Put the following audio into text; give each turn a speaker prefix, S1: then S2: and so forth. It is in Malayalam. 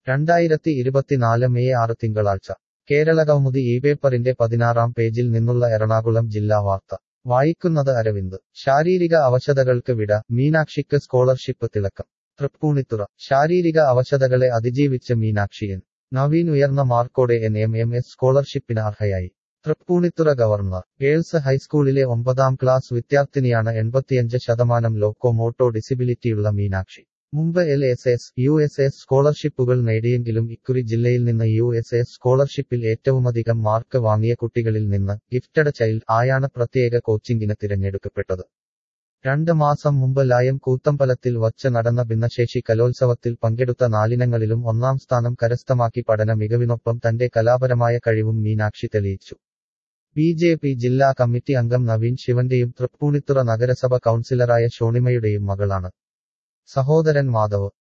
S1: രണ്ടായിരത്തി ഇരുപത്തിനാല് മെയ് ആറ് തിങ്കളാഴ്ച കേരളകൗമുദി ഈ പേപ്പറിന്റെ പതിനാറാം പേജിൽ നിന്നുള്ള എറണാകുളം ജില്ലാ വാർത്ത വായിക്കുന്നത് അരവിന്ദ് ശാരീരിക അവശതകൾക്ക് വിട മീനാക്ഷിക്ക് സ്കോളർഷിപ്പ് തിളക്കം തൃപ്പൂണിത്തുറ ശാരീരിക അവശതകളെ അതിജീവിച്ച് മീനാക്ഷി എൻ നവീൻ ഉയർന്ന മാർക്കോടെ എൻ എം എം എസ് സ്കോളർഷിപ്പിന് അർഹയായി തൃപ്പൂണിത്തുറ ഗവർണർ ഗേൾസ് ഹൈസ്കൂളിലെ ഒമ്പതാം ക്ലാസ് വിദ്യാർത്ഥിനിയാണ് എൺപത്തിയഞ്ച് ശതമാനം ലോക്കോമോട്ടോ ഡിസിബിലിറ്റിയുള്ള മീനാക്ഷി മുമ്പ് L S S U S S സ്കോളർഷിപ്പുകൾ നേടിയെങ്കിലും ഇക്കുറി ജില്ലയിൽ നിന്ന് യു എസ് എസ് സ്കോളർഷിപ്പിൽ ഏറ്റവുമധികം മാർക്ക് വാങ്ങിയ കുട്ടികളിൽ നിന്ന് ഗിഫ്റ്റഡ് ചൈൽഡ് ആയാണ് പ്രത്യേക കോച്ചിങ്ങിന് തിരഞ്ഞെടുക്കപ്പെട്ടത് രണ്ട് മാസം മുമ്പ് ലായം കൂത്തമ്പലത്തിൽ വച്ച് നടന്ന ഭിന്നശേഷി കലോത്സവത്തിൽ പങ്കെടുത്ത നാലിനങ്ങളിലും ഒന്നാം സ്ഥാനം കരസ്ഥമാക്കി പഠന മികവിനൊപ്പം തന്റെ കലാപരമായ കഴിവും മീനാക്ഷി തെളിയിച്ചു ബി ജെ പി ജില്ലാ കമ്മിറ്റി അംഗം നവീൻ ശിവന്റെയും തൃപ്പൂണിത്തുറ നഗരസഭ കൗൺസിലറായ ഷോണിമയുടെയും മകളാണ് സഹോദരൻ മാധവ്